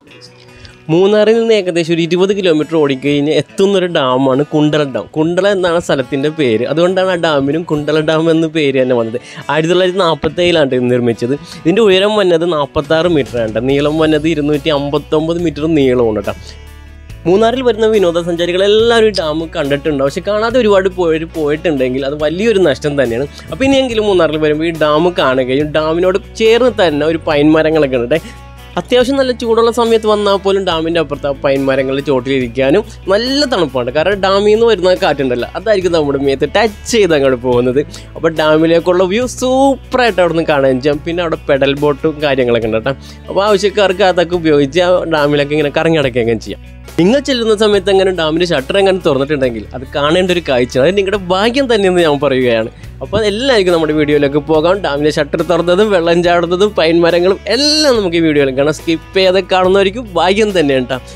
മൂന്നാറിൽ നിന്ന് ഏകദേശം ഒരു ഇരുപത് കിലോമീറ്റർ ഓടിക്കഴിഞ്ഞ് എത്തുന്ന ഒരു ഡാമാണ് കുണ്ടള ഡാം കുണ്ടള എന്നാണ് സ്ഥലത്തിൻ്റെ പേര് അതുകൊണ്ടാണ് ആ ഡാമിനും കുണ്ടള ഡാം എന്ന് പേര് തന്നെ വന്നത് ആയിരത്തി തൊള്ളായിരത്തി നാൽപ്പത്തേഴിലാണ് ഇത് നിർമ്മിച്ചത് ഇതിൻ്റെ ഉയരം വന്നത് നാൽപ്പത്താറ് മീറ്റർ ആണ് നീളം വന്നത് ഇരുന്നൂറ്റി അമ്പത്തൊമ്പത് മീറ്റർ നീളമാണ് കേട്ടോ മൂന്നാറിൽ വരുന്ന വിനോദസഞ്ചാരികൾ എല്ലാവരും ഈ ഡാം കണ്ടിട്ടുണ്ടാവും പക്ഷെ കാണാതെ ഒരുപാട് പോയി പോയിട്ടുണ്ടെങ്കിൽ അത് വലിയൊരു നഷ്ടം തന്നെയാണ് അപ്പോൾ ഇനിയെങ്കിലും മൂന്നാറിൽ വരുമ്പോൾ ഈ ഡാം കാണുകയും ഡാമിനോട് ചേർന്ന് തന്നെ ഒരു പൈൻ മരങ്ങളൊക്കെ ഉണ്ട് അത്യാവശ്യം നല്ല ചൂടുള്ള സമയത്ത് വന്നാൽ പോലും ഡാമിൻ്റെ അപ്പുറത്ത് ആ പൈൻ മരങ്ങളുടെ ചോട്ടിലിരിക്കാനും നല്ല തണുപ്പാണ് കാരണം ഡാമിൽ നിന്ന് വരുന്ന കാറ്റുണ്ടല്ലോ അതായിരിക്കും നമ്മുടെ മേത്ത് ടച്ച് ചെയ്ത് അങ്ങോട്ട് പോകുന്നത് അപ്പോൾ ഡാമിലേക്കുള്ള വ്യൂ സൂപ്പറായിട്ട് അവിടെ നിന്ന് കാണാൻ ചെയ്യാം പിന്നെ അവിടെ പെഡൽ ബോട്ടും കാര്യങ്ങളൊക്കെ ഉണ്ട് കേട്ടോ അപ്പോൾ ആവശ്യക്കാർക്ക് അതൊക്കെ ഉപയോഗിച്ച് ആ ഡാമിലൊക്കെ ഇങ്ങനെ കറങ്ങി അടക്കുകയും ചെയ്യാം നിങ്ങൾ ചെല്ലുന്ന സമയത്ത് അങ്ങനെ ഡാമിൻ്റെ ഷട്ടർ എങ്ങനെ തുറന്നിട്ടുണ്ടെങ്കിൽ അത് കാണേണ്ട ഒരു കാഴ്ച അത് നിങ്ങളുടെ ഭാഗ്യം തന്നെയെന്ന് ഞാൻ പറയുകയാണ് അപ്പോൾ എല്ലാവർക്കും നമ്മുടെ വീഡിയോയിലേക്ക് പോകാം ഡാമിൻ്റെ ഷട്ടർ തുറന്നതും വെള്ളം ചാടുന്നതും പൈൻ മരങ്ങളും എല്ലാം നമുക്ക് ഈ വീഡിയോയിൽ കാണാം സ്കിപ്പ് ചെയ്ത് കാണുന്നവർക്ക് ഭാഗ്യം തന്നെയാണ് കേട്ടോ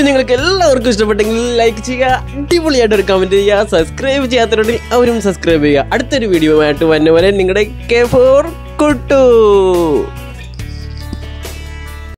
നിങ്ങൾക്ക് എല്ലാവർക്കും ഇഷ്ടപ്പെട്ടെങ്കിൽ ലൈക്ക് ചെയ്യുക അടിപൊളിയായിട്ട് ഒരു കമൻറ്റ് ചെയ്യുക സബ്സ്ക്രൈബ് ചെയ്യാത്തവരുണ്ടെങ്കിൽ അവരും സബ്സ്ക്രൈബ് ചെയ്യുക അടുത്തൊരു വീഡിയോ ആയിട്ട് വന്നവരെ നിങ്ങളുടെ കെ ഫോർ കുട്ടു